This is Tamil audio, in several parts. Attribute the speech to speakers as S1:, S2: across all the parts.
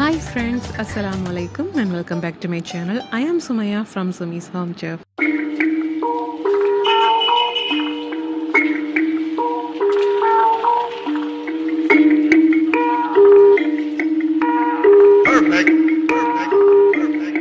S1: Hi friends, Assalamu alaikum and welcome back to my channel. I am Sumaya from Sumi's Home Chef.
S2: Perfect. Perfect. Perfect.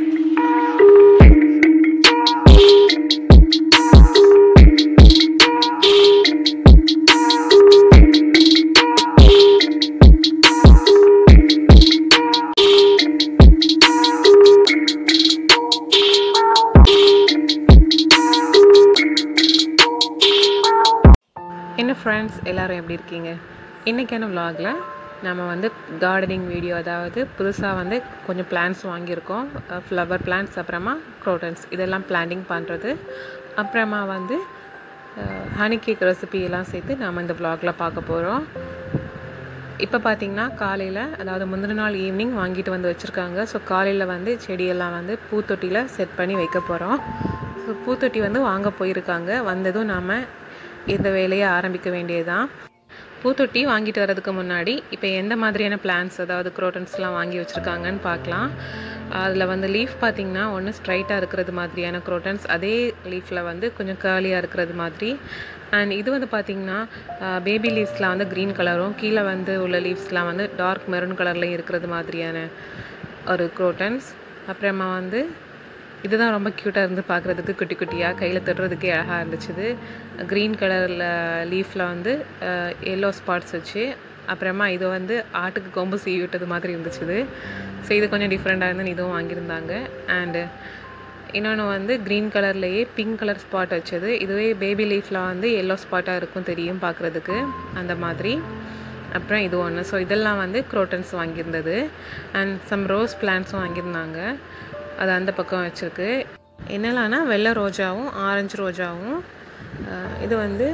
S1: என்ன ஃப்ரெண்ட்ஸ் எல்லாரும் எப்படி இருக்கீங்க இன்றைக்கான vlogல நம்ம வந்து கார்டனிங் வீடியோ அதாவது புதுசாக வந்து கொஞ்சம் பிளான்ஸ் வாங்கியிருக்கோம் ஃப்ளவர் பிளான்ஸ் அப்புறமா க்ரோட்டன்ஸ் இதெல்லாம் பிளான்டிங் பண்ணுறது அப்புறமா வந்து ஹனி கேக் ரெசிபி எல்லாம் சேர்த்து நாம் இந்த vlogல பார்க்க போகிறோம் இப்போ பார்த்தீங்கன்னா காலையில் அதாவது முந்தின நாள் ஈவினிங் வாங்கிட்டு வந்து வச்சுருக்காங்க ஸோ காலையில் வந்து செடியெல்லாம் வந்து பூத்தொட்டியில் செட் பண்ணி வைக்க போகிறோம் ஸோ பூத்தொட்டி வந்து வாங்க போயிருக்காங்க வந்ததும் நாம் இந்த வேலையை ஆரம்பிக்க வேண்டியதுதான் பூத்தொட்டி வாங்கிட்டு வர்றதுக்கு முன்னாடி இப்போ எந்த மாதிரியான பிளான்ஸ் அதாவது குரோட்டன்ஸ்லாம் வாங்கி வச்சுருக்காங்கன்னு பார்க்கலாம் அதில் வந்து லீஃப் பார்த்தீங்கன்னா ஒன்று ஸ்ட்ரைட்டாக இருக்கிறது மாதிரியான குரோட்டன்ஸ் அதே லீஃபில் வந்து கொஞ்சம் கேர்லியாக இருக்கிறது மாதிரி அண்ட் இது வந்து பார்த்திங்கன்னா பேபி லீவ்ஸ்லாம் வந்து க்ரீன் கலரும் கீழே வந்து உள்ள லீவ்ஸ்லாம் வந்து டார்க் மெரூன் கலர்லையும் இருக்கிறது மாதிரியான ஒரு குரோட்டன்ஸ் அப்புறமா வந்து இதுதான் ரொம்ப க்யூட்டாக இருந்து பார்க்குறதுக்கு குட்டி குட்டியாக கையில் தொடுறதுக்கே அழகாக இருந்துச்சு க்ரீன் கலரில் லீஃபில் வந்து எல்லோ ஸ்பாட்ஸ் வச்சு அப்புறமா இது வந்து ஆட்டுக்கு கொம்பு சீவி விட்டது மாதிரி இருந்துச்சு ஸோ இது கொஞ்சம் டிஃப்ரெண்ட்டாக இருந்துன்னு இதுவும் வாங்கியிருந்தாங்க அண்டு இன்னொன்று வந்து க்ரீன் கலர்லேயே பிங்க் கலர் ஸ்பாட் வச்சது இதுவே பேபி லீஃபில் வந்து எல்லோ ஸ்பாட்டாக இருக்கும் தெரியும் பார்க்குறதுக்கு அந்த மாதிரி அப்புறம் இது ஒன்று ஸோ இதெல்லாம் வந்து குரோட்டன்ஸ் வாங்கியிருந்தது அண்ட் சம் ரோஸ் பிளான்ஸும் வாங்கியிருந்தாங்க அது அந்த பக்கம் வச்சுருக்கு என்னெல்லாம்னா வெள்ளை ரோஜாவும் ஆரஞ்சு ரோஜாவும் அஹ் இது வந்து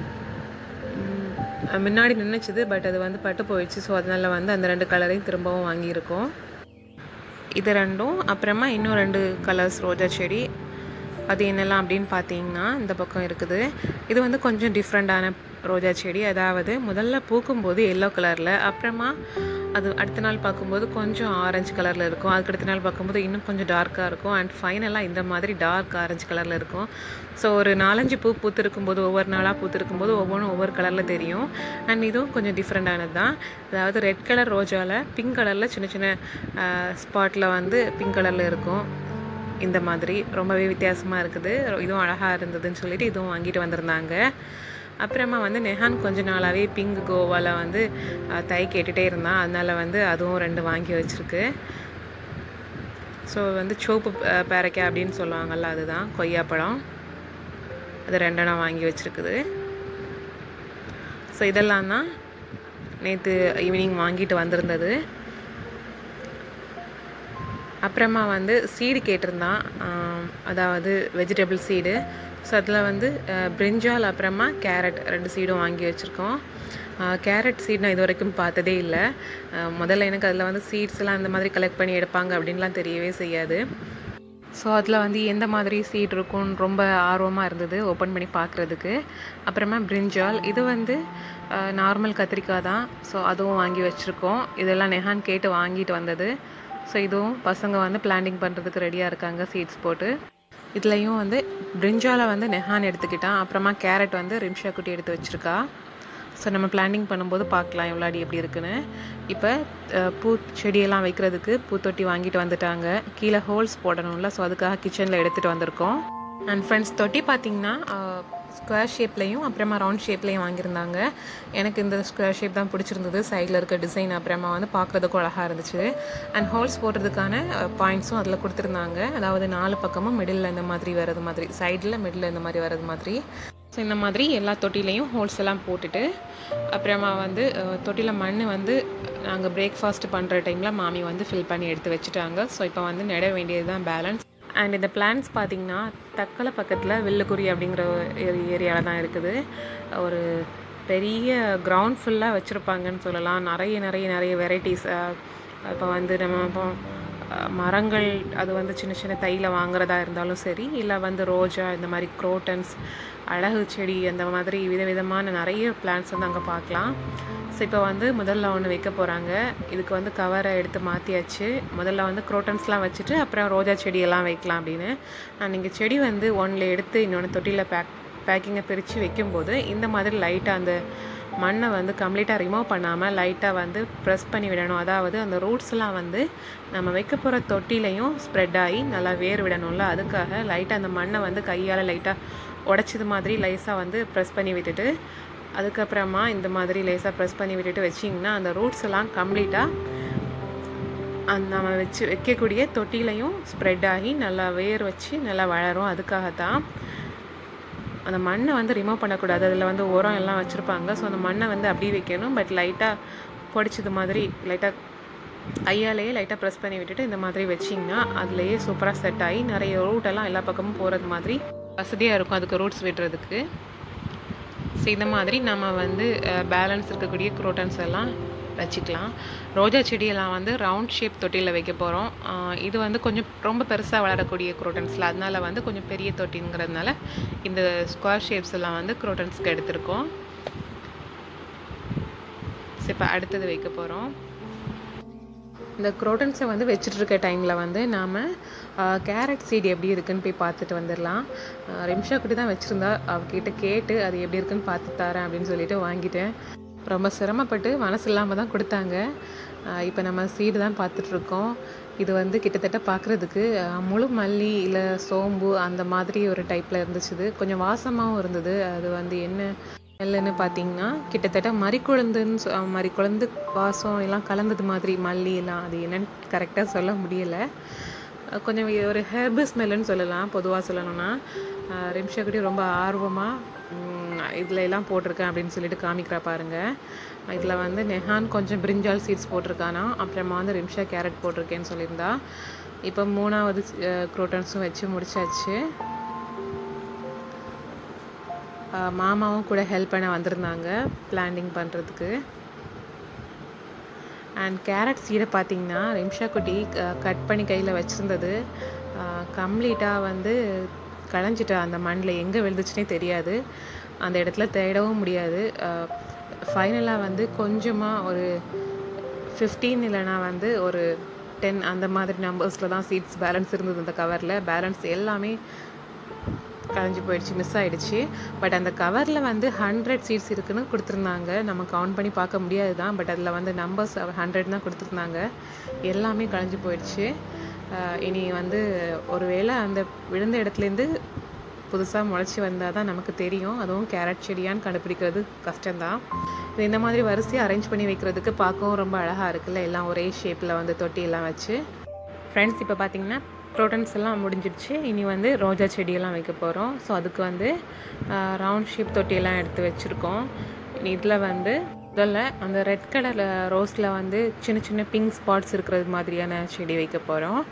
S1: ம், முன்னாடி நின்றுச்சுது பட் அது வந்து பட்டு போயிடுச்சு ஸோ அதனால் வந்து அந்த ரெண்டு கலரையும் திரும்பவும் வாங்கியிருக்கோம் இது ரெண்டும் அப்புறமா இன்னும் ரெண்டு கலர்ஸ் ரோஜா செடி அது என்னெல்லாம் அப்படின்னு பார்த்தீங்கன்னா இந்த பக்கம் இருக்குது இது வந்து கொஞ்சம் டிஃப்ரெண்ட்டான ரோஜா செடி அதாவது முதல்ல பூக்கும்போது எல்லோ கலரில் அப்புறமா அது அடுத்த நாள் பார்க்கும்போது கொஞ்சம் ஆரஞ்சு கலரில் இருக்கும் அதுக்கு அடுத்த நாள் பார்க்கும்போது இன்னும் கொஞ்சம் டார்க்காக இருக்கும் அண்ட் ஃபைனலாக இந்த மாதிரி டார்க் ஆரஞ்சு கலரில் இருக்கும் ஸோ ஒரு நாலஞ்சு பூ பூத்திருக்கும் போது ஒவ்வொரு நாளாக பூத்திருக்கும் போது ஒவ்வொன்றும் ஒவ்வொரு கலரில் தெரியும் அண்ட் இதுவும் கொஞ்சம் டிஃப்ரெண்ட்டானது தான் அதாவது ரெட் கலர் ரோஜாவில் பிங்க் கலரில் சின்ன சின்ன ஸ்பாட்டில் வந்து பிங்க் கலரில் இருக்கும் இந்த மாதிரி ரொம்பவே வித்தியாசமாக இருக்குது இதுவும் அழகாக இருந்ததுன்னு சொல்லிட்டு இதுவும் வாங்கிட்டு வந்திருந்தாங்க அப்புறமா வந்து நெஹான் கொஞ்ச நாளாகவே பிங்க் கோவாவில் வந்து அஹ், தை கேட்டுகிட்டே இருந்தான் அதனால் வந்து அதுவும் ரெண்டு வாங்கி வச்சுருக்கு ஸோ வந்து சோப்பு அஹ், பேரைக்காய் அப்படின்னு சொல்லுவாங்கள்ல அதுதான் கொய்யாப்பழம் அது ரெண்டெண்ணம் வாங்கி வச்சுருக்குது ஸோ இதெல்லாம் தான் நேற்று ஈவினிங் வாங்கிட்டு வந்திருந்தது அப்புறமா வந்து சீடு கேட்டிருந்தான் ஆம், அதாவது வெஜிடபிள் சீடு ஸோ அதில் வந்து அஹ், பிரிஞ்சால் அப்புறமா கேரட் ரெண்டு சீடும் வாங்கி வச்சுருக்கோம் கேரட் சீட் நான் இது வரைக்கும் பார்த்ததே இல்லை அஹ், முதல்ல எனக்கு அதில் வந்து சீட்ஸ் எல்லாம் அந்த மாதிரி கலெக்ட் பண்ணி எடுப்பாங்க அப்படின்லாம் தெரியவே செய்யாது ஸோ அதில் வந்து எந்த மாதிரி சீட் இருக்கும்னு ரொம்ப ஆர்வமாக இருந்தது ஓப்பன் பண்ணி பார்க்குறதுக்கு அப்புறமா பிரிஞ்சால் இது வந்து நார்மல் கத்திரிக்காய் தான் ஸோ அதுவும் வாங்கி வச்சுருக்கோம் இதெல்லாம் நெஹான் கேட்டு வாங்கிட்டு வந்தது ஸோ இதுவும் பசங்க வந்து பிளான்டிங் பண்ணுறதுக்கு ரெடியாக இருக்காங்க சீட்ஸ் போட்டு இதுலேயும் வந்து பிரிஞ்சாலை வந்து நெஹான் எடுத்துக்கிட்டான் அப்புறமா கேரட் வந்து ரிம்ஷா குட்டி எடுத்து வச்சுருக்கா ஸோ நம்ம பிளான்டிங் பண்ணும்போது பார்க்கலாம் எவ்வளோ அடி எப்படி இருக்குன்னு இப்போ அஹ், பூ செடியெல்லாம் வைக்கிறதுக்கு பூத்தொட்டி வாங்கிட்டு வந்துட்டாங்க கீழே ஹோல்ஸ் போடணும்ல ஸோ அதுக்காக கிச்சனில் எடுத்துகிட்டு வந்திருக்கோம் அண்ட் ஃப்ரெண்ட்ஸ் தொட்டி பார்த்தீங்கன்னா ஸ்கொயர் ஷேப்லேயும் அப்புறமா ரவுண்ட் ஷேப்லேயும் வாங்கியிருந்தாங்க எனக்கு இந்த ஸ்கொயர் ஷேப் தான் பிடிச்சிருந்தது சைடில் இருக்க டிசைன் அப்புறமா வந்து பார்க்குறதுக்கும் அழகாக இருந்துச்சு அண்ட் ஹோல்ஸ் போடுறதுக்கான பாயிண்ட்ஸும் அதில் கொடுத்துருந்தாங்க அதாவது நாலு பக்கமும் மிடில் இந்த மாதிரி வர்றது மாதிரி சைடில் மிடில் இந்த மாதிரி வர்றது மாதிரி ஸோ இந்த மாதிரி எல்லா தொட்டிலையும் ஹோல்ஸ் எல்லாம் போட்டுட்டு அப்புறமா வந்து தொட்டியில் மண் வந்து நாங்கள் பிரேக்ஃபாஸ்ட் பண்ணுற டைமில் மாமி வந்து ஃபில் பண்ணி எடுத்து வச்சுட்டாங்க ஸோ இப்போ வந்து நட வேண்டியது தான் பேலன்ஸ் அண்ட் இந்த பிளான்ஸ் பார்த்தீங்கன்னா தக்கலை பக்கத்தில் வில்லுக்குறி அப்படிங்கிற ஏரியாவில் தான் இருக்குது ஒரு பெரிய கிரவுண்ட் ஃபுல்லாக வச்சுருப்பாங்கன்னு சொல்லலாம் நிறைய நிறைய நிறைய வெரைட்டிஸ் இப்போ வந்து நம்ம இப்போ அஹ், மரங்கள் அது வந்து சின்ன சின்ன தையில் வாங்குறதா இருந்தாலும் சரி இல்லை வந்து ரோஜா இந்த மாதிரி குரோட்டன்ஸ் அழகு செடி அந்த மாதிரி விதவிதமான நிறைய பிளான்ட்ஸ் வந்து அங்கே பார்க்கலாம் ஸோ இப்போ வந்து முதல்ல ஒன்று வைக்க போகிறாங்க இதுக்கு வந்து கவரை எடுத்து மாற்றியாச்சு முதல்ல வந்து குரோட்டன்ஸ்லாம் வச்சுட்டு அப்புறம் ரோஜா செடியெல்லாம் வைக்கலாம் அப்படின்னு நான் நீங்கள் செடி வந்து ஒன்றில் எடுத்து இன்னொன்று தொட்டியில் பேக் பேக்கிங்கை பிரித்து வைக்கும்போது இந்த மாதிரி லைட்டாக அந்த மண்ணை வந்து கம்ப்ளீட்டாக ரிமூவ் பண்ணாமல் லைட்டாக வந்து ப்ரெஸ் பண்ணி விடணும் அதாவது அந்த ரூட்ஸ்லாம் வந்து நம்ம வைக்க போகிற தொட்டிலையும் ஸ்ப்ரெட் ஆகி நல்லா வேர் விடணும்ல அதுக்காக லைட்டாக அந்த மண்ணை வந்து கையால் லைட்டாக உடச்சது மாதிரி லைஸாக வந்து ப்ரெஸ் பண்ணி விட்டுட்டு அதுக்கப்புறமா இந்த மாதிரி லேசாக ப்ரெஸ் பண்ணி விட்டுட்டு வச்சிங்கன்னா அந்த ரூட்ஸ் எல்லாம் கம்ப்ளீட்டாக அந்த நம்ம வச்சு வைக்கக்கூடிய தொட்டிலையும் ஸ்ப்ரெட் ஆகி நல்லா வேர் வச்சு நல்லா வளரும் அதுக்காகத்தான் அந்த மண்ணை வந்து ரிமூவ் பண்ணக்கூடாது அதில் வந்து உரம் எல்லாம் வச்சுருப்பாங்க ஸோ அந்த மண்ணை வந்து அப்படியே வைக்கணும் பட் லைட்டாக பொடிச்சது மாதிரி லைட்டாக கையாலேயே லைட்டாக ப்ரெஸ் பண்ணி விட்டுட்டு இந்த மாதிரி வச்சிங்கன்னா அதுலேயே சூப்பராக செட் ஆகி நிறைய ரூட்டெல்லாம் எல்லா பக்கமும் போகிறது மாதிரி வசதியாக இருக்கும் அதுக்கு ரூட்ஸ் விடுறதுக்கு ஸோ இந்த மாதிரி நம்ம வந்து பேலன்ஸ் இருக்கக்கூடிய குரோட்டன்ஸ் எல்லாம் வச்சுக்கலாம் ரோஜா செடியெல்லாம் வந்து ரவுண்ட் ஷேப் தொட்டியில் வைக்க போகிறோம் இது வந்து கொஞ்சம் ரொம்ப பெருசாக வளரக்கூடிய குரோட்டன்ஸில் அதனால வந்து கொஞ்சம் பெரிய தொட்டிங்கிறதுனால இந்த ஸ்கொயர் ஷேப்ஸ் எல்லாம் வந்து குரோட்டன்ஸ்க்கு எடுத்திருக்கோம் ஸோ இப்போ அடுத்தது வைக்க போகிறோம் இந்த குரோட்டன்ஸை வந்து வச்சுட்டு இருக்க டைமில் வந்து நாம் கேரட் சீட் எப்படி இருக்குன்னு போய் பார்த்துட்டு வந்துடலாம் ரிம்ஷா குட்டி தான் வச்சுருந்தா அவகிட்ட கேட்டு அது எப்படி இருக்குன்னு பார்த்து தரேன் அப்படின்னு சொல்லிட்டு வாங்கிட்டேன் ரொம்ப சிரமப்பட்டு மனசு இல்லாமல் தான் கொடுத்தாங்க இப்போ நம்ம சீடு தான் பார்த்துட்ருக்கோம் இது வந்து கிட்டத்தட்ட பார்க்குறதுக்கு முழு மல்லி இல்லை சோம்பு அந்த மாதிரி ஒரு டைப்பில் இருந்துச்சு கொஞ்சம் வாசமாகவும் இருந்தது அது வந்து என்ன ஸ்மெல்லுன்னு பார்த்தீங்கன்னா கிட்டத்தட்ட மறிக்குழந்துன்னு சொ மறிக்குழந்து வாசம் எல்லாம் கலந்தது மாதிரி மல்லி எல்லாம் அது என்னன்னு கரெக்டாக சொல்ல முடியலை கொஞ்சம் ஒரு ஹெர்பு ஸ்மெல்லுன்னு சொல்லலாம் பொதுவாக சொல்லணும்னா ரிம்ஷாக்குட்டி ரொம்ப ஆர்வமாக இதில் எல்லாம் போட்டிருக்கேன் அப்படின்னு சொல்லிட்டு காமிக்கிறா பாருங்க இதில் வந்து நெஹான் கொஞ்சம் பிரிஞ்சால் சீட்ஸ் போட்டிருக்கானா அப்புறமா வந்து ரிம்ஷா கேரட் போட்டிருக்கேன்னு சொல்லியிருந்தா இப்போ மூணாவது குரோட்டன்ஸும் வச்சு முடிச்சாச்சு மாமாவும் கூட ஹெல்ப் பண்ண வந்திருந்தாங்க பிளான்டிங் பண்ணுறதுக்கு அண்ட் கேரட் சீடை பார்த்தீங்கன்னா ரிம்ஷா குட்டி கட் பண்ணி கையில் வச்சுருந்தது கம்ப்ளீட்டாக வந்து களைஞ்சிட்டா அந்த மண்ணில் எங்கே விழுந்துச்சுனே தெரியாது அந்த இடத்துல தேடவும் முடியாது ஃபைனலாக வந்து கொஞ்சமாக ஒரு ஃபிஃப்டீன் இல்லைனா வந்து ஒரு டென் அந்த மாதிரி நம்பர்ஸில் தான் சீட்ஸ் பேலன்ஸ் இருந்தது அந்த கவரில் பேலன்ஸ் எல்லாமே கலைஞ்சி போயிடுச்சு மிஸ் ஆகிடுச்சு பட் அந்த கவரில் வந்து ஹண்ட்ரட் சீட்ஸ் இருக்குன்னு கொடுத்துருந்தாங்க நம்ம கவுண்ட் பண்ணி பார்க்க முடியாது தான் பட் அதில் வந்து நம்பர்ஸ் ஹண்ட்ரட் தான் கொடுத்துருந்தாங்க எல்லாமே கலைஞ்சி போயிடுச்சு இனி வந்து ஒருவேளை அந்த விழுந்த இடத்துலேருந்து புதுசாக முளைச்சி வந்தால் தான் நமக்கு தெரியும் அதுவும் கேரட் செடியான்னு கண்டுபிடிக்கிறது கஷ்டம்தான் இது இந்த மாதிரி வரிசையாக அரேஞ்ச் பண்ணி வைக்கிறதுக்கு பார்க்கவும் ரொம்ப அழகாக இருக்குல்ல எல்லாம் ஒரே ஷேப்பில் வந்து தொட்டியெல்லாம் வச்சு ஃப்ரெண்ட்ஸ் இப்போ பார்த்தீங்கன்னா ப்ரோட்டன்ஸ் எல்லாம் முடிஞ்சிடுச்சு இனி வந்து ரோஜா செடியெல்லாம் வைக்க போகிறோம் ஸோ அதுக்கு வந்து ரவுண்ட் ஷேப் தொட்டியெல்லாம் எடுத்து வச்சுருக்கோம் இதில் வந்து முதல்ல அந்த ரெட் கலர் ரோஸில் வந்து சின்ன சின்ன பிங்க் ஸ்பாட்ஸ் இருக்கிறது மாதிரியான செடி வைக்க போகிறோம்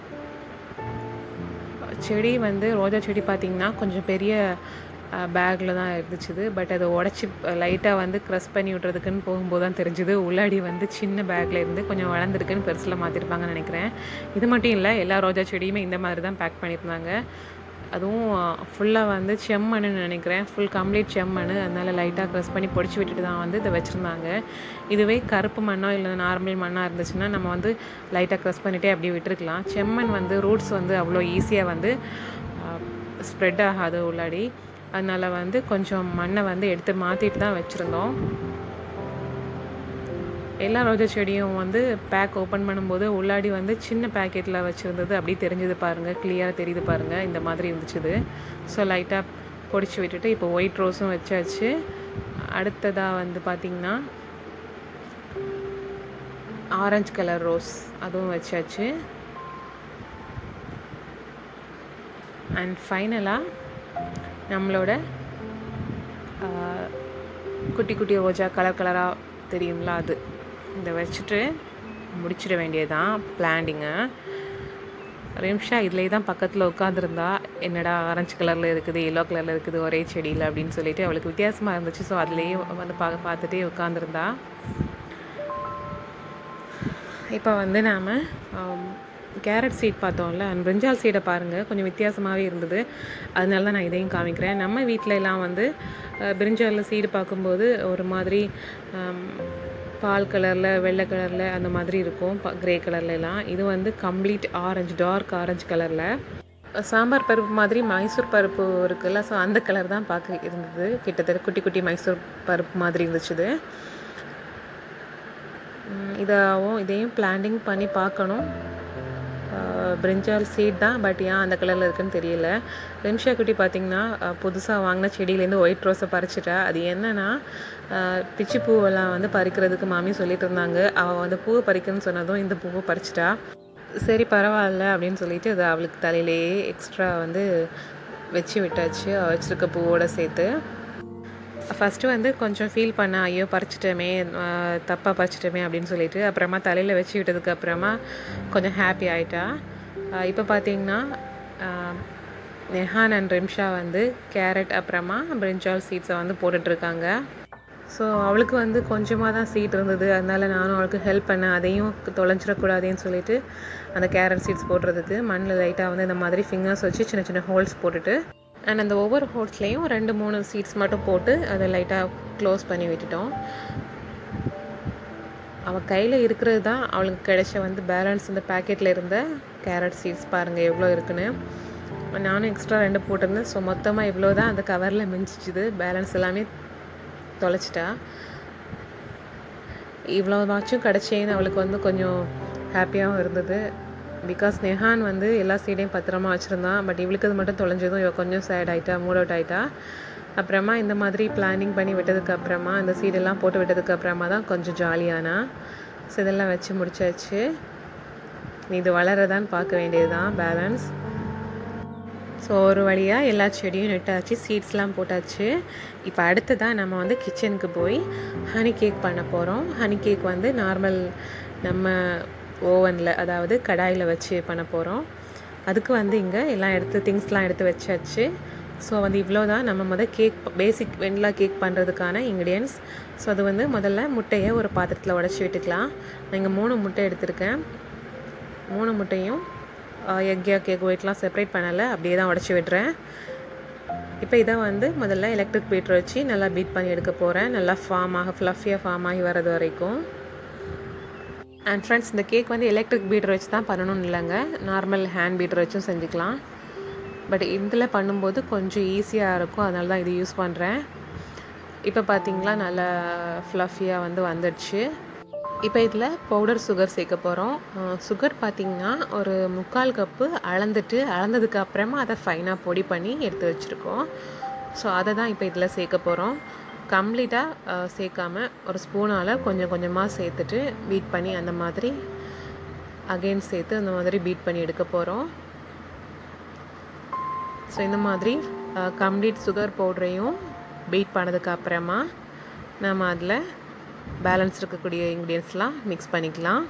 S1: செடி வந்து ரோஜா செடி பார்த்திங்கன்னா கொஞ்சம் பெரிய பேக்கில் தான் இருந்துச்சுது பட் அதை உடச்சி லைட்டாக வந்து க்ரஸ் பண்ணி விட்றதுக்குன்னு போகும்போது தான் தெரிஞ்சுது உள்ளாடி வந்து சின்ன பேக்கில் இருந்து கொஞ்சம் வளர்ந்துருக்குன்னு பெருசில் மாற்றிருப்பாங்கன்னு நினைக்கிறேன் இது மட்டும் இல்லை எல்லா ரோஜா செடியுமே இந்த மாதிரி தான் பேக் பண்ணியிருந்தாங்க அதுவும் ஃபுல்லாக வந்து செம்மண்னு நினைக்கிறேன் ஃபுல் கம்ப்ளீட் செம்மண் அதனால் லைட்டாக க்ரஸ் பண்ணி பொடிச்சு விட்டுட்டு தான் வந்து இதை வச்சுருந்தாங்க இதுவே கருப்பு மண்ணோ இல்லை நார்மல் மண்ணாக இருந்துச்சுன்னா நம்ம வந்து லைட்டாக க்ரஸ் பண்ணிகிட்டே அப்படியே விட்டுருக்கலாம் செம்மண் வந்து ரூட்ஸ் வந்து அவ்வளோ ஈஸியாக வந்து ஸ்ப்ரெட் ஆகாது உள்ளாடி அதனால் வந்து கொஞ்சம் மண்ணை வந்து எடுத்து மாற்றிட்டு தான் வச்சுருந்தோம் எல்லா ரோஜா செடியும் வந்து பேக் ஓப்பன் பண்ணும்போது உள்ளாடி வந்து சின்ன பேக்கெட்டில் வச்சுருந்தது அப்படி தெரிஞ்சது பாருங்கள் கிளியராக தெரியுது பாருங்கள் இந்த மாதிரி இருந்துச்சுது ஸோ லைட்டாக பொடிச்சு விட்டுட்டு இப்போ ஒயிட் ரோஸும் வச்சாச்சு அடுத்ததாக வந்து பார்த்திங்கன்னா ஆரஞ்சு கலர் ரோஸ் அதுவும் வச்சாச்சு அண்ட் ஃபைனலாக நம்மளோட குட்டி குட்டி ரோஜா கலர் கலராக தெரியுங்களா அது இதை வச்சுட்டு முடிச்சிட வேண்டியதான் பிளான்டிங்கு ரிம்ஷா இதிலே தான் பக்கத்தில் உட்காந்துருந்தா என்னடா ஆரஞ்சு கலரில் இருக்குது எல்லோ கலரில் இருக்குது ஒரே செடியில் அப்படின்னு சொல்லிட்டு அவளுக்கு வித்தியாசமாக இருந்துச்சு ஸோ அதுலேயே வந்து பா பார்த்துட்டே உட்காந்துருந்தா இப்போ வந்து நாம் கேரட் சீட் பார்த்தோம்ல அந்த பிரிஞ்சால் சீடை பாருங்கள் கொஞ்சம் வித்தியாசமாகவே இருந்தது அதனால தான் நான் இதையும் காமிக்கிறேன் நம்ம வீட்டில எல்லாம் வந்து அஹ், பிரிஞ்சாலில் சீடு பார்க்கும்போது ஒரு மாதிரி ஆம், பால் கலரில் வெள்ளை கலரில் அந்த மாதிரி இருக்கும் கிரே கலர்ல எல்லாம் இது வந்து கம்ப்ளீட் ஆரஞ்சு டார்க் ஆரஞ்சு கலரில் சாம்பார் பருப்பு மாதிரி மைசூர் பருப்பு இருக்குல்ல ஸோ அந்த கலர் தான் பார்க்க இருந்தது கிட்டத்தட்ட குட்டி குட்டி மைசூர் பருப்பு மாதிரி இருந்துச்சு இது ம், இதாவும் இதையும் பிளான்டிங் பண்ணி பார்க்கணும் பிரிஞ்சால் சீட் தான் பட் ஏன் அந்த கலரில் இருக்குன்னு தெரியல ரெம்ஷா குட்டி பார்த்தீங்கன்னா புதுசாக வாங்கின செடியிலேருந்து ஒயிட் ரோஸை பறிச்சிட்டா அது என்னன்னா அஹ், பிச்சி பூவெல்லாம் வந்து பறிக்கிறதுக்கு மாமி சொல்லிட்டு இருந்தாங்க அவள் வந்து பூவை பறிக்கணும்னு சொன்னதும் இந்த பூவை பறிச்சிட்டா சரி பரவாயில்ல அப்படின்னு சொல்லிட்டு அது அவளுக்கு தலையிலேயே எக்ஸ்ட்ரா வந்து வச்சு விட்டாச்சு அவள் வச்சிருக்க பூவோட சேர்த்து ஃபஸ்ட்டு வந்து கொஞ்சம் ஃபீல் பண்ண ஐயோ பறிச்சிட்டோமே தப்பாக பறிச்சிட்டோமே அப்படின்னு சொல்லிட்டு அப்புறமா தலையில் வச்சு விட்டதுக்கு அப்புறமா கொஞ்சம் ஹாப்பி ஆயிட்டா இப்போ பார்த்தீங்கன்னா நெஹான் அண்ட் ரிம்ஷா வந்து கேரட் அப்புறமா பிரிஞ்சால் சீட்ஸை வந்து போட்டுட்ருக்காங்க ஸோ அவளுக்கு வந்து கொஞ்சமாக தான் சீட் இருந்தது அதனால நானும் அவளுக்கு ஹெல்ப் பண்ணேன் அதையும் தொலைஞ்சிடக்கூடாதுன்னு சொல்லிட்டு அந்த கேரட் சீட்ஸ் போடுறதுக்கு மண்ணில் லைட்டாக வந்து இந்த மாதிரி ஃபிங்கர்ஸ் வச்சு சின்ன சின்ன ஹோல்ஸ் போட்டுட்டு அண்ட் அந்த ஒவ்வொரு ஹோல்ஸ்லேயும் ரெண்டு மூணு சீட்ஸ் மட்டும் போட்டு அதை லைட்டாக க்ளோஸ் பண்ணி விட்டுட்டோம் அவள் கையில் இருக்கிறது தான் அவளுக்கு கிடைச்ச வந்து பேலன்ஸ் இந்த பேக்கெட்டில் இருந்த கேரட் சீட்ஸ் பாருங்கள் எவ்வளோ இருக்குன்னு நானும் எக்ஸ்ட்ரா ரெண்டு போட்டிருந்தேன் ஸோ மொத்தமாக இவ்வளோ தான் அந்த கவரில் மிஞ்சிச்சுது பேலன்ஸ் எல்லாமே தொலைச்சிட்டா இவ்வளோவாச்சும் கிடச்சேன்னு அவளுக்கு வந்து கொஞ்சம் ஹாப்பியாகவும் இருந்தது பிகாஸ் நெஹான் வந்து எல்லா சீடையும் பத்திரமா வச்சுருந்தான் பட் இவளுக்கு அது மட்டும் தொலைஞ்சதும் இவள் கொஞ்சம் சேட் ஆயிட்டா மூட் அவுட் ஆயிட்டா அப்புறமா இந்த மாதிரி பிளானிங் பண்ணி விட்டதுக்கு அப்புறமா இந்த சீடெல்லாம் போட்டு விட்டதுக்கு அப்புறமா தான் கொஞ்சம் ஜாலியானா ஸோ இதெல்லாம் வச்சு முடிச்சாச்சு நீ இது வளரதான்னு பார்க்க வேண்டியது தான் பேலன்ஸ் ஸோ ஒரு வழியாக எல்லா செடியும் நட்டாச்சு சீட்ஸ்லாம் போட்டாச்சு இப்போ அடுத்ததாக நம்ம வந்து கிச்சனுக்கு போய் ஹனி கேக் பண்ண போகிறோம் ஹனி கேக் வந்து நார்மல் நம்ம ஓவனில் அதாவது கடாயில் வச்சு பண்ண போகிறோம் அதுக்கு வந்து இங்கே எல்லாம் எடுத்து திங்ஸ்லாம் எடுத்து வச்சாச்சு ஸோ வந்து இவ்வளோ தான் நம்ம முதல் கேக் பேசிக் வெண்ணிலா கேக் பண்ணுறதுக்கான இன்க்ரீடியன்ஸ் ஸோ அது வந்து முதல்ல முட்டையை ஒரு பாத்திரத்தில் உடச்சி விட்டுக்கலாம் நான் இங்கே மூணு முட்டை எடுத்திருக்கேன் மூணு முட்டையும் எக்யா கேக் ஒயிட்லாம் செப்பரேட் பண்ணலை அப்படியே தான் உடச்சி விடுறேன் இப்போ இதை வந்து முதல்ல எலக்ட்ரிக் பீட்டர் வச்சு நல்லா பீட் பண்ணி எடுக்க போகிறேன் நல்லா ஃபார்ம் ஆக ஃப்ளஃபியாக ஃபார்ம் ஆகி வர்றது வரைக்கும் அண்ட் ஃப்ரெண்ட்ஸ் இந்த கேக் வந்து எலக்ட்ரிக் பீட்டர் வச்சு தான் பண்ணணும்னு இல்லைங்க நார்மல் ஹேண்ட் பீட்டர் வச்சும் செஞ்சுக்கலாம் பட் இதில் பண்ணும்போது கொஞ்சம் ஈஸியாக இருக்கும் அதனால தான் இது யூஸ் பண்ணுறேன் இப்போ பார்த்தீங்களா நல்லா ஃப்ளஃபியாக வந்து வந்துடுச்சு இப்போ இதில் பவுடர் சுகர் சேர்க்க போகிறோம் சுகர் பார்த்திங்கன்னா ஒரு முக்கால் கப்பு அளந்துட்டு அளந்ததுக்கு அப்புறமா அதை ஃபைனாக பொடி பண்ணி எடுத்து வச்சுருக்கோம் ஸோ அதை தான் இப்போ இதில் சேர்க்க போகிறோம் கம்ப்ளீட்டாக சேர்க்காம ஒரு ஸ்பூனால் கொஞ்சம் கொஞ்சமாக சேர்த்துட்டு பீட் பண்ணி அந்த மாதிரி அகெயின் சேர்த்து அந்த மாதிரி பீட் பண்ணி எடுக்க போகிறோம் ஸோ இந்த மாதிரி கம்ப்ளீட் சுகர் பவுடரையும் பீட் பண்ணதுக்கு அப்புறமா நம்ம அதில் பேலன்ஸ் இருக்கக்கூடிய இன்க்ரீடியன்ஸ்லாம் மிக்ஸ் பண்ணிக்கலாம்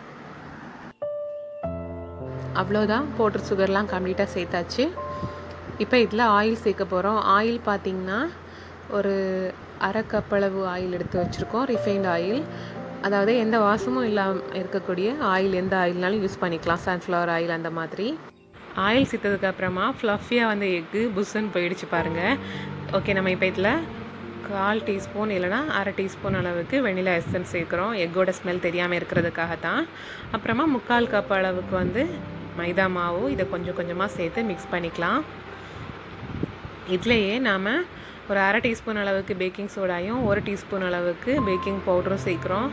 S1: அவ்வளோதான் பவுடர் சுகர்லாம் கம்ப்ளீட்டாக சேர்த்தாச்சு இப்போ இதில் ஆயில் சேர்க்க போகிறோம் ஆயில் பார்த்திங்கன்னா ஒரு அரை கப்பளவு ஆயில் எடுத்து வச்சுருக்கோம் ரிஃபைண்ட் ஆயில் அதாவது எந்த வாசமும் இல்லாமல் இருக்கக்கூடிய ஆயில் எந்த ஆயில்னாலும் யூஸ் பண்ணிக்கலாம் சன்ஃப்ளவர் ஆயில் அந்த மாதிரி ஆயில் சேர்த்ததுக்கு அப்புறமா ஃப்ளஃபியாக வந்து எக்கு புஷ்ஷுன்னு போயிடுச்சு பாருங்கள் ஓகே நம்ம இப்போ இதில் கால் டீஸ்பூன் இல்லைனா அரை டீஸ்பூன் அளவுக்கு வெனிலா எசன்ஸ் சேர்க்குறோம் எக்கோட ஸ்மெல் தெரியாமல் இருக்கிறதுக்காக தான் அப்புறமா முக்கால் கப் அளவுக்கு வந்து மைதா மாவு இதை கொஞ்சம் கொஞ்சமாக சேர்த்து மிக்ஸ் பண்ணிக்கலாம் இதுலேயே நாம் ஒரு அரை டீஸ்பூன் அளவுக்கு பேக்கிங் சோடாயும் ஒரு டீஸ்பூன் அளவுக்கு பேக்கிங் பவுடரும் சேர்க்குறோம்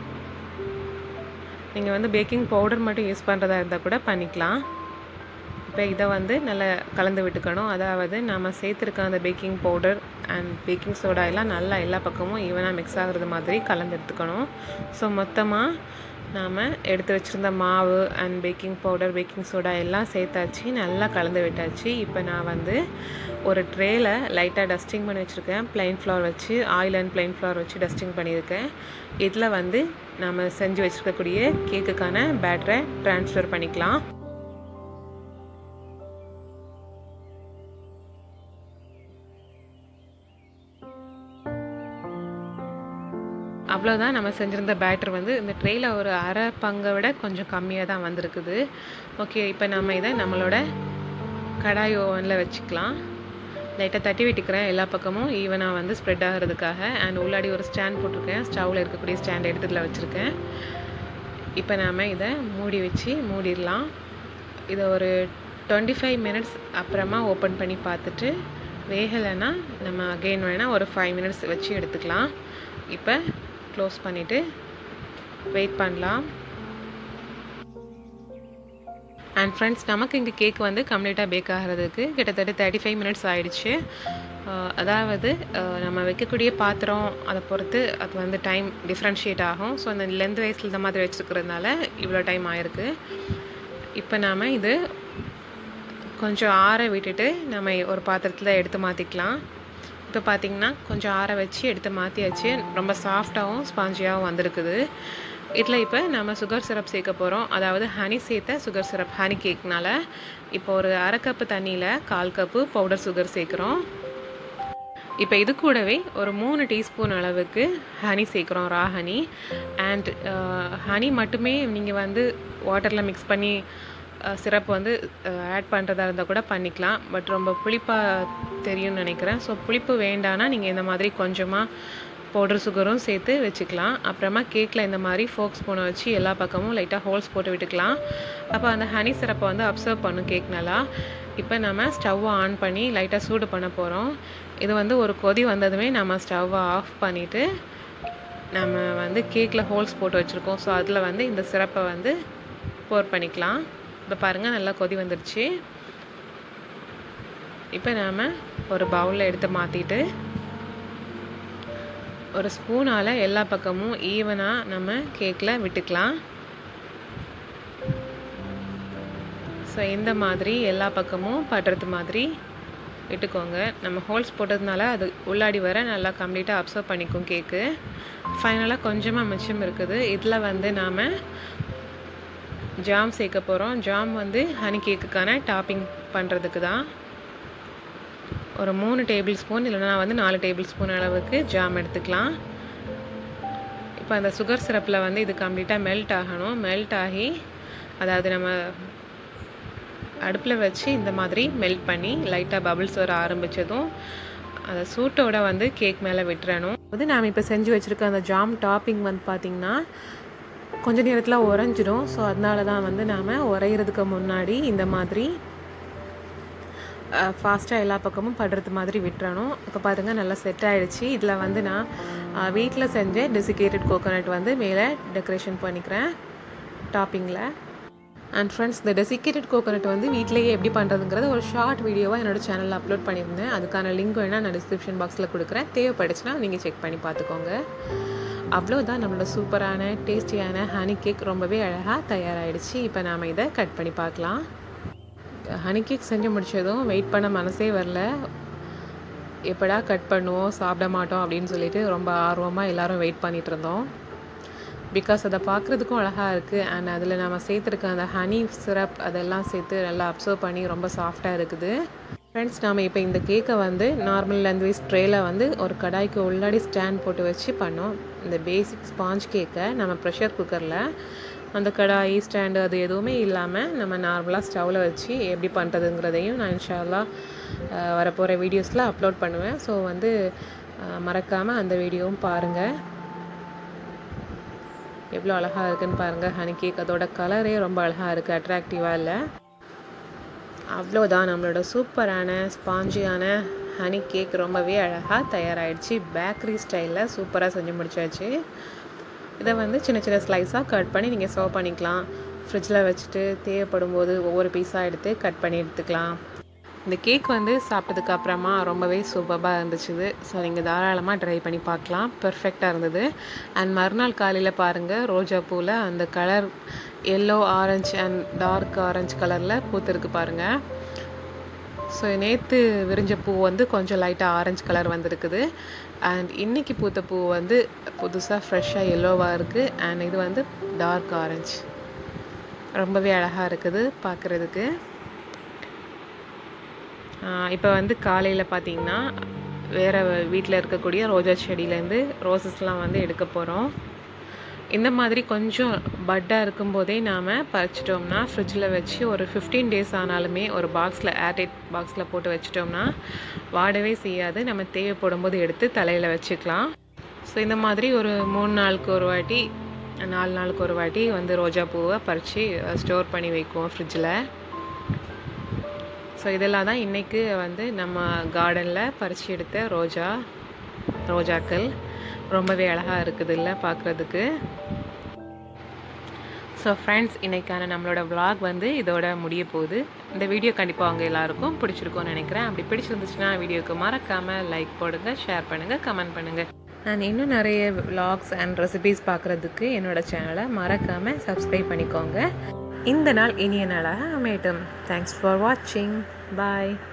S1: நீங்கள் வந்து பேக்கிங் பவுடர் மட்டும் யூஸ் பண்ணுறதா இருந்தால் கூட பண்ணிக்கலாம் இப்போ இதை வந்து நல்லா கலந்து விட்டுக்கணும் அதாவது நம்ம சேர்த்துருக்க அந்த baking powder and baking soda எல்லாம் நல்லா எல்லா பக்கமும் ஈவனாக மிக்ஸ் ஆகுறது மாதிரி கலந்து எடுத்துக்கணும் ஸோ மொத்தமாக நாம் எடுத்து வச்சுருந்த மாவு and baking powder baking soda எல்லாம் சேர்த்தாச்சு நல்லா கலந்து விட்டாச்சு இப்போ நான் வந்து ஒரு ட்ரேயில் லைட்டாக டஸ்டிங் பண்ணி வச்சுருக்கேன் ப்ளைன் ஃப்ளவர் வச்சு ஆயில் அண்ட் ப்ளைன் ஃப்ளவர் வச்சு டஸ்டிங் பண்ணியிருக்கேன் இதில் வந்து நம்ம செஞ்சு வச்சுருக்கக்கூடிய கேக்குக்கான பேட்டரை ட்ரான்ஸ்ஃபர் பண்ணிக்கலாம் அவ்வளோதான் நம்ம செஞ்சுருந்த பேட்டர் வந்து இந்த ட்ரேயில் ஒரு அரை பங்கை விட கொஞ்சம் கம்மியாக தான் வந்திருக்குது ஓகே இப்போ நம்ம இதை நம்மளோட கடாய் ஓவனில் வச்சுக்கலாம் லைட்டாக தட்டி விட்டுக்கிறேன் எல்லா பக்கமும் ஈவனாக வந்து ஸ்ப்ரெட் ஆகிறதுக்காக அண்ட் உள்ளாடி ஒரு ஸ்டாண்ட் போட்டிருக்கேன் ஸ்டவ்வில் இருக்கக்கூடிய ஸ்டாண்ட் எடுத்துகிட்டு வச்சுருக்கேன் இப்போ நாம் இதை மூடி வச்சு மூடிடலாம் இதை ஒரு டுவெண்ட்டி ஃபைவ் மினிட்ஸ் அப்புறமா ஓப்பன் பண்ணி பார்த்துட்டு வேகலைன்னா நம்ம அகெயின் வேணால் ஒரு ஃபைவ் மினிட்ஸ் வச்சு எடுத்துக்கலாம் இப்போ க்ளோஸ் பண்ணிவிட்டு வெயிட் பண்ணலாம் அண்ட் ஃப்ரெண்ட்ஸ் நமக்கு இங்கே கேக் வந்து கம்ப்ளீட்டாக பேக் ஆகிறதுக்கு கிட்டத்தட்ட தேர்ட்டி ஃபைவ் மினிட்ஸ் ஆயிடுச்சு அதாவது நம்ம வைக்கக்கூடிய பாத்திரம் அதை பொறுத்து அது வந்து டைம் டிஃப்ரென்ஷியேட் ஆகும் ஸோ அந்த லென்த் வைஸில் இந்த மாதிரி வச்சுருக்கிறதுனால இவ்வளோ டைம் ஆயிருக்கு இப்போ நாம் இது கொஞ்சம் ஆற விட்டுட்டு நம்ம ஒரு பாத்திரத்தில் எடுத்து மாற்றிக்கலாம் இப்போ பார்த்திங்கன்னா கொஞ்சம் ஆற வச்சு எடுத்து மாற்றியாச்சு ரொம்ப சாஃப்டாகவும் ஸ்பாஞ்சியாகவும் வந்திருக்குது இதில் இப்போ நம்ம சுகர் சிரப் சேர்க்க போகிறோம் அதாவது ஹனி சேர்த்த சுகர் சிரப் ஹனி கேக்னால இப்போ ஒரு அரை கப்பு தண்ணியில் கால் கப்பு பவுடர் சுகர் சேர்க்குறோம் இப்போ இது கூடவே ஒரு மூணு டீஸ்பூன் அளவுக்கு ஹனி சேர்க்குறோம் ரா ஹனி அண்ட் ஹனி மட்டுமே நீங்கள் வந்து வாட்டரில் மிக்ஸ் பண்ணி சிரப் வந்து ஆட் பண்ணுறதா இருந்தால் கூட பண்ணிக்கலாம் பட் ரொம்ப புளிப்பாக தெரியும்னு நினைக்கிறேன் ஸோ புளிப்பு வேண்டான்னா நீங்கள் இந்த மாதிரி கொஞ்சமாக பவுடர் சுகரும் சேர்த்து வச்சுக்கலாம் அப்புறமா கேக்கில் இந்த மாதிரி ஃபோக் ஸ்பூனை வச்சு எல்லா பக்கமும் லைட்டாக ஹோல்ஸ் போட்டு விட்டுக்கலாம் அப்போ அந்த ஹனி சிரப்பை வந்து அப்சர்வ் பண்ணும் கேக் நல்லா இப்போ நம்ம ஸ்டவ்வை ஆன் பண்ணி லைட்டாக சூடு பண்ண போகிறோம் இது வந்து ஒரு கொதி வந்ததுமே நம்ம ஸ்டவ்வை ஆஃப் பண்ணிவிட்டு நம்ம வந்து கேக்கில் ஹோல்ஸ் போட்டு வச்சுருக்கோம் ஸோ அதில் வந்து இந்த சிரப்பை வந்து போர் பண்ணிக்கலாம் இப்போ பாருங்கள் நல்லா கொதி வந்துடுச்சு இப்போ நாம் ஒரு பவுலில் எடுத்து மாற்றிட்டு ஒரு ஸ்பூனால் எல்லா பக்கமும் ஈவனாக நம்ம கேக்கில் விட்டுக்கலாம் ஸோ இந்த மாதிரி எல்லா பக்கமும் படுறது மாதிரி விட்டுக்கோங்க நம்ம ஹோல்ஸ் போட்டதுனால அது உள்ளாடி வர நல்லா கம்ப்ளீட்டாக அப்சர்வ் பண்ணிக்கும் கேக்கு ஃபைனலாக கொஞ்சமாக மிச்சம் இருக்குது இதில் வந்து நாம் ஜாம் சேர்க்க போகிறோம் ஜாம் வந்து ஹனி கேக்குக்கான டாப்பிங் பண்ணுறதுக்கு தான் ஒரு மூணு டேபிள் ஸ்பூன் இல்லைனா வந்து நாலு டேபிள் ஸ்பூன் அளவுக்கு ஜாம் எடுத்துக்கலாம் இப்போ அந்த சுகர் சிரப்பில் வந்து இது கம்ப்ளீட்டாக மெல்ட் ஆகணும் மெல்ட் ஆகி அதாவது நம்ம அடுப்பில் வச்சு இந்த மாதிரி மெல்ட் பண்ணி லைட்டாக பபிள்ஸ் வர ஆரம்பித்ததும் அந்த சூட்டோட வந்து கேக் மேலே விட்டுறணும் வந்து நாம் இப்போ செஞ்சு வச்சுருக்க அந்த ஜாம் டாப்பிங் வந்து பார்த்திங்கன்னா கொஞ்ச நேரத்தில் உறைஞ்சிடும் ஸோ அதனால தான் வந்து நாம் உரையிறதுக்கு முன்னாடி இந்த மாதிரி ஃபாஸ்ட்டாக எல்லா பக்கமும் படுறது மாதிரி விட்டுறணும் இப்போ பாருங்கள் நல்லா செட் ஆகிடுச்சு இதில் வந்து நான் வீட்டில் செஞ்ச டெசிகேட்டட் கோகோனட் வந்து மேலே டெக்கரேஷன் பண்ணிக்கிறேன் டாப்பிங்கில் அண்ட் ஃப்ரெண்ட்ஸ் இந்த டெசிகேட்டட் கோகோனட் வந்து வீட்டிலேயே எப்படி பண்ணுறதுங்கிறத ஒரு ஷார்ட் வீடியோவாக என்னோடய சேனலில் அப்லோட் பண்ணியிருந்தேன் அதுக்கான லிங்க் வேணால் நான் டிஸ்கிரிப்ஷன் பாக்ஸில் கொடுக்குறேன் தேவைப்படுச்சுன்னா நீங்கள் செக் பண்ணி பார்த்துக்கோங்க அவ்வளோதான் நம்மளோட சூப்பரான டேஸ்டியான ஹனி கேக் ரொம்பவே அழகாக தயாராகிடுச்சு இப்போ நாம் இதை கட் பண்ணி பார்க்கலாம் ஹனி கேக் செஞ்சு முடிச்சதும் வெயிட் பண்ண மனசே வரல எப்படா கட் பண்ணுவோம் சாப்பிட மாட்டோம் அப்படின்னு சொல்லிட்டு ரொம்ப ஆர்வமாக எல்லோரும் வெயிட் பண்ணிகிட்டு இருந்தோம் பிகாஸ் அதை பார்க்குறதுக்கும் அழகாக இருக்குது அண்ட் அதில் நம்ம சேர்த்துருக்க அந்த ஹனி சிரப் அதெல்லாம் சேர்த்து நல்லா அப்சர்வ் பண்ணி ரொம்ப சாஃப்டாக இருக்குது ஃப்ரெண்ட்ஸ் நாம் இப்போ இந்த கேக்கை வந்து நார்மல் லெந்த் வைஸ் ட்ரேயில் வந்து ஒரு கடாய்க்கு உள்ளாடி ஸ்டாண்ட் போட்டு வச்சு பண்ணோம் இந்த பேசிக் ஸ்பாஞ்ச் கேக்கை நம்ம ப்ரெஷர் குக்கரில் அந்த கடாய் ஸ்டாண்டு அது எதுவுமே இல்லாமல் நம்ம நார்மலாக ஸ்டவ்வில் வச்சு எப்படி பண்ணுறதுங்கிறதையும் நான் இன்ஷால்லா வரப்போகிற வீடியோஸில் அப்லோட் பண்ணுவேன் ஸோ வந்து மறக்காமல் அந்த வீடியோவும் பாருங்கள் எவ்வளோ அழகாக இருக்குன்னு பாருங்கள் ஹனி கேக் அதோட கலரே ரொம்ப அழகாக இருக்குது அட்ராக்டிவாக இல்லை அவ்வளோதான் நம்மளோட சூப்பரான ஸ்பாஞ்சியான ஹனி கேக் ரொம்பவே அழகாக தயாராகிடுச்சு பேக்கரி ஸ்டைலில் சூப்பராக செஞ்சு முடிச்சாச்சு இதை வந்து சின்ன சின்ன ஸ்லைஸாக கட் பண்ணி நீங்கள் சர்வ் பண்ணிக்கலாம் ஃப்ரிட்ஜில் வச்சுட்டு தேவைப்படும் போது ஒவ்வொரு பீஸாக எடுத்து கட் பண்ணி எடுத்துக்கலாம் இந்த கேக் வந்து சாப்பிட்டதுக்கு அப்புறமா ரொம்பவே சூப்பராக இருந்துச்சு ஸோ நீங்கள் தாராளமாக ட்ரை பண்ணி பார்க்கலாம் பெர்ஃபெக்டாக இருந்தது அண்ட் மறுநாள் காலையில் பாருங்கள் ரோஜா பூவில் அந்த colour yellow orange and dark orange கலரில் பூத்துருக்கு பாருங்கள் ஸோ நேற்று விரிஞ்ச பூ வந்து கொஞ்சம் லைட்டாக ஆரஞ்சு கலர் வந்திருக்குது அண்ட் இன்றைக்கி பூத்த பூ வந்து புதுசாக ஃப்ரெஷ்ஷாக எல்லோவாக இருக்குது அண்ட் இது வந்து டார்க் ஆரஞ்சு ரொம்பவே அழகாக இருக்குது பார்க்குறதுக்கு இப்போ வந்து காலையில் பார்த்தீங்கன்னா வேறு வீட்டில் இருக்கக்கூடிய ரோஜா செடியிலேருந்து ரோசஸ்லாம் வந்து எடுக்க போகிறோம் இந்த மாதிரி கொஞ்சம் பட்டாக இருக்கும்போதே நாம் பறிச்சிட்டோம்னா ஃப்ரிட்ஜில் வச்சு ஒரு ஃபிஃப்டீன் டேஸ் ஆனாலுமே ஒரு பாக்ஸில் ஏர்டைட் பாக்ஸில் போட்டு வச்சிட்டோம்னா வாடவே செய்யாது நம்ம தேவைப்படும் போது எடுத்து தலையில் வச்சுக்கலாம் ஸோ இந்த மாதிரி ஒரு மூணு நாளுக்கு ஒரு வாட்டி நாலு நாளுக்கு ஒரு வாட்டி வந்து ரோஜா பூவை பறித்து ஸ்டோர் பண்ணி வைக்குவோம் ஃப்ரிட்ஜில் ஸோ இதெல்லாம் தான் இன்றைக்கு வந்து நம்ம கார்டனில் பறித்து எடுத்த ரோஜா ரோஜாக்கள் ரொம்பவே அழகாக இருக்குது இல்லை பார்க்குறதுக்கு ஸோ ஃப்ரெண்ட்ஸ் இன்றைக்கான நம்மளோட vlog வந்து இதோட முடிய போகுது இந்த வீடியோ கண்டிப்பாக அவங்க எல்லாருக்கும் பிடிச்சிருக்கும்னு நினைக்கிறேன் அப்படி பிடிச்சிருந்துச்சுன்னா வீடியோக்கு மறக்காமல் லைக் போடுங்க ஷேர் பண்ணுங்கள் கமெண்ட் பண்ணுங்கள் நான் இன்னும் நிறைய vlogs அண்ட் ரெசிபீஸ் பார்க்குறதுக்கு என்னோட சேனலை மறக்காமல் சப்ஸ்கிரைப் பண்ணிக்கோங்க இந்த நாள் இனிய நாளாக அமையட்டும் தேங்க்ஸ் ஃபார் வாட்சிங் பாய்